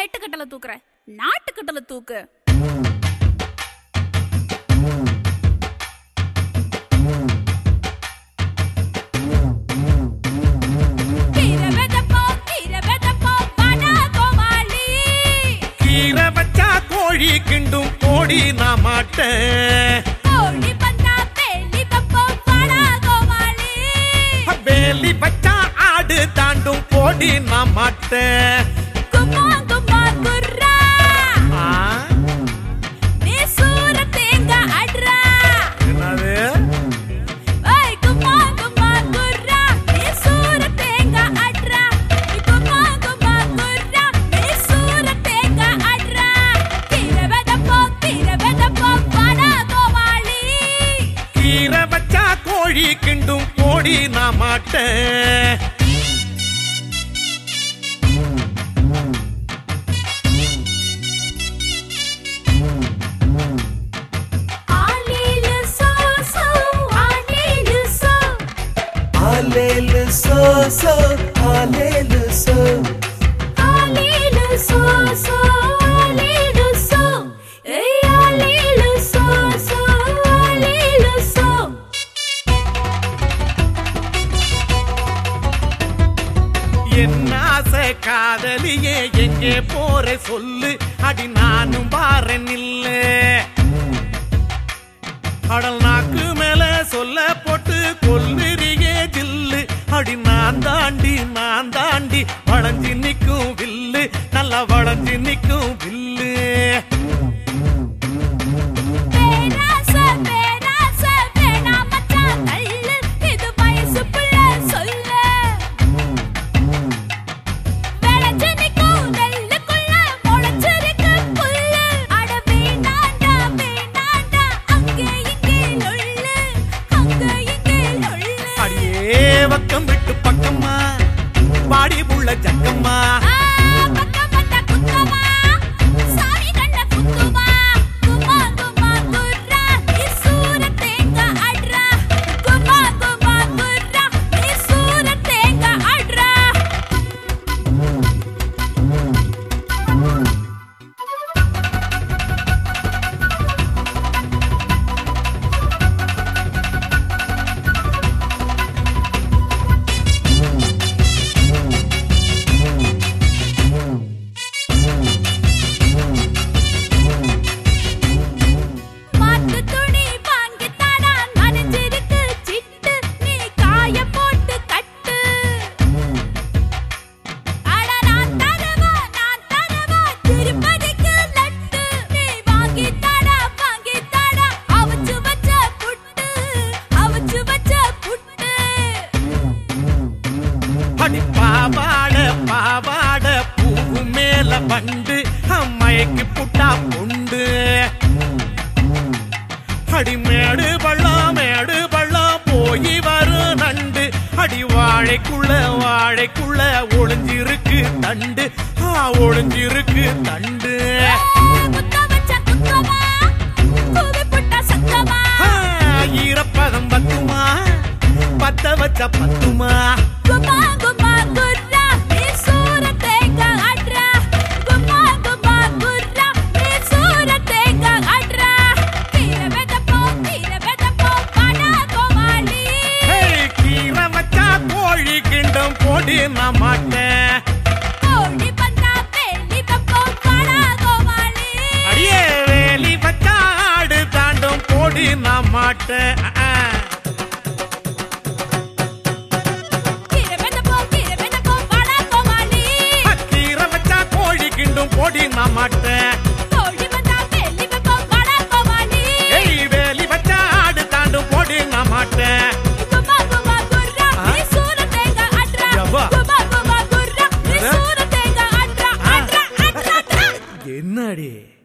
ஏட்டுக்கட்டல தூக்குற நாட்டுக்கட்டல தூக்கு கீரை வெதப்போம், கீரை வெதப்போம், வாடா கோமாளி. கீரை வச்சா கோழி கிண்டும் கோடி நான் மாட்டேன் கோழி வந்தா வேலி வைப்போம், வாடா கோமாளி. வேலி வச்சா ஆடு தாண்டும் கோடி நான் மாட்டேன் கும்மா, கும்மா, குர்ரா. ஆ, நீ சூர தேங்காய் அட்றா. என்னது ஏய், கும்மா, கும்மா, குர்ரா. நீ சூர தேங்காய் அட்றா. கும்மா, கும்மா, குர்ரா. நீ சூர தேங்காய் அட்றா. கீரை வெதப்போம், கீரை வெதப்போம், வாடா கோமாளி. கீரை வச்சா கோழி கிண்டும் கோடி நான் மாட்டேன் ஆலிலு சோ, சோ, ஆலிலு சோ. Alelu so so, alelu so. ஆலிலு சோ, சோ, ஆலிலு சோ. ஏய், ஆலிலு சோ, சோ, ஆலிலு சோ. என்ன ஆசை காதலியே எங்கே போற சொல்லு அடி நானும் பாறேன் இல்ல அடல் நாக்கு மேல சொல்ல போட்டு கொல்லுறியே ஜில்லு அடி நான் தாண்டி நான் தாண்டி வளைஞ்சு நிக்கும் வில்லு நல்லா வளைஞ்சு நிக்கும் வில்லு பேராசை, பேராசை, வேணாம் மச்சான் தள்ளு. இது வயசு புள்ள சொல்லு. விளைஞ்சு நிக்கும் நெல்லுக்குள்ள முளைச்சிருக்கு புல்லு. அட வேணாண்டா, வேணாண்டா, அங்கே இங்கே நொள்ளு, அங்கே இங்கே நொள்ளு. அடியே பக்கம் விட்டு பக்கம்மா பாடி புள்ள ஜக்கம்மா ஆ, பக்கம் வந்தா குத்தமா, சாமி கண்ண குத்துமா. கும்மா, கும்மா, குர்ரா, நீ சூர தேங்காய் அட்றா. கும்மா, கும்மா, குர்ரா, நீ சூர தேங்காய் அட்றா. மாத்து துணி வாங்கி தாடா, நனைஞ்சிருக்கு சிட்டு, நீ காய போட்டு கட்டு. அட நான் தரவா, நான் தரவா, திருப்பதிக்கு லட்டு. நீ வாங்கி தாடா, வாங்கி தாடா, அவிச்சு வச்ச புட்டு, அவிச்சு வச்ச புட்டு. அடி பாவாட பாவாட பூவு மேல வண்டு அம்மைக்கு புட்டா பொண்டு அடி மேடு பள்ளம் மேடு பள்ளம் போய் வரும் நண்டு அடி வாழைக்குள்ள வாழைக்குள்ள ஒளிஞ்சிருக்கு தண்டு ஆ ஒளிஞ்சிருக்கு தண்டு குத்த வச்ச குத்தமா, கூவி புட்டா சத்தமா. ஆ, ஈரப்பதம் பத்துமா பத்த வச்ச பத்துமா கும்மா, கும்மா, குர்ரா, நீ சூர தேங்காய் அட்றா. கும்மா, கும்மா, குர்ரா, நீ சூர தேங்காய் அட்றா. கீரை வெதப்போம், கீரை வெதப்போம், வாடா கோமாளி. ஹேய், கீரை வச்சா கோழி கிண்டம் போடி நான் மாட்டேன் கோழி வந்தா வேலி வைப்போம், வாடா கோமாளி. அடியே வேலி வச்சா ஆடு தாண்டும் போடி நான் மாட்டேன் ஆ, ஆ. கீரை வெதப்போம், கீரை வெதப்போம், வாடா கோமாளி. கீரை வச்சா கோழி கிண்டும் போடி நான் மாட்டேன் கோழி வந்தா வேலி வைப்போம், வாடா கோமாளி. ஏய் வேலி வச்சா ஆடு தாண்டும் போடி நான் மாட்டேன் கும்மா, கும்மா, குர்ரா, நீ சூர தேங்காய் அட்றா. யவ்வா. கும்மா, கும்மா, குர்ரா, நீ என்ன? சூர தேங்காய் அட்றா, அட்றா, அட்றா, அட்றா. என்னடி